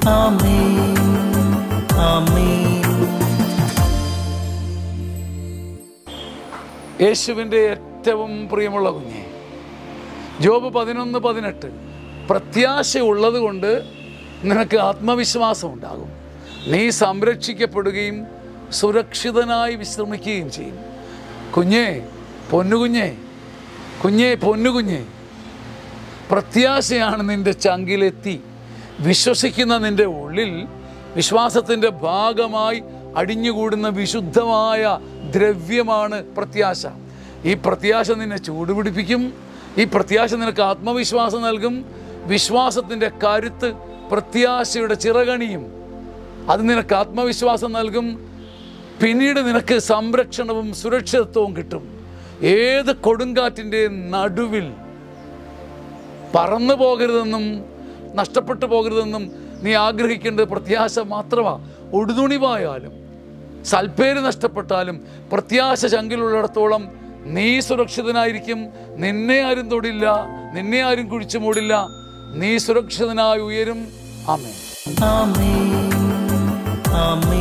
ആമേൻ ആമേൻ യേശുവിൻ്റെ ഏറ്റവും പ്രിയമുള്ള കുഞ്ഞെ ജോബ് പതിനൊന്ന് പതിനെട്ട് പ്രത്യാശ ഉള്ളത് കൊണ്ട് നിനക്ക് ആത്മവിശ്വാസം ഉണ്ടാകും നീ സംരക്ഷിക്കപ്പെടുകയും സുരക്ഷിതനായി വിശ്രമിക്കുകയും ചെയ്യും കുഞ്ഞേ പൊന്നുകുഞ്ഞേ കുഞ്ഞേ പൊന്നുകുഞ്ഞേ പ്രത്യാശയാണ് നിന്റെ ചങ്കിലെത്തി വിശ്വസിക്കുന്ന നിന്റെ ഉള്ളിൽ വിശ്വാസത്തിൻ്റെ ഭാഗമായി അടിഞ്ഞുകൂടുന്ന വിശുദ്ധമായ ദ്രവ്യമാണ് പ്രത്യാശ ഈ പ്രത്യാശ നിന്നെ ചൂടുപിടിപ്പിക്കും ഈ പ്രത്യാശ നിനക്ക് ആത്മവിശ്വാസം നൽകും വിശ്വാസത്തിൻ്റെ കരുത്ത് പ്രത്യാശയുടെ ചിറകണിയും അത് നിനക്ക് ആത്മവിശ്വാസം നൽകും പിന്നീട് നിനക്ക് സംരക്ഷണവും സുരക്ഷിതത്വവും കിട്ടും ഏത് കൊടുങ്കാറ്റിൻ്റെ നടുവിൽ പറന്നു പോകരുതെന്നും നഷ്ടപ്പെട്ടു പോകരുതെന്നും നീ ആഗ്രഹിക്കേണ്ടത് പ്രത്യാശ മാത്രമാണ് ഒടുതുണിവായാലും സൽപ്പേര് നഷ്ടപ്പെട്ടാലും പ്രത്യാശ ചങ്കിലുള്ളിടത്തോളം നീ സുരക്ഷിതനായിരിക്കും നിന്നെ ആരും തൊടില്ല നിന്നെ ആരും കുഴിച്ചു മൂടില്ല നീ സുരക്ഷിതനായി ഉയരും ആമേ ആമേൻ ആമേൻ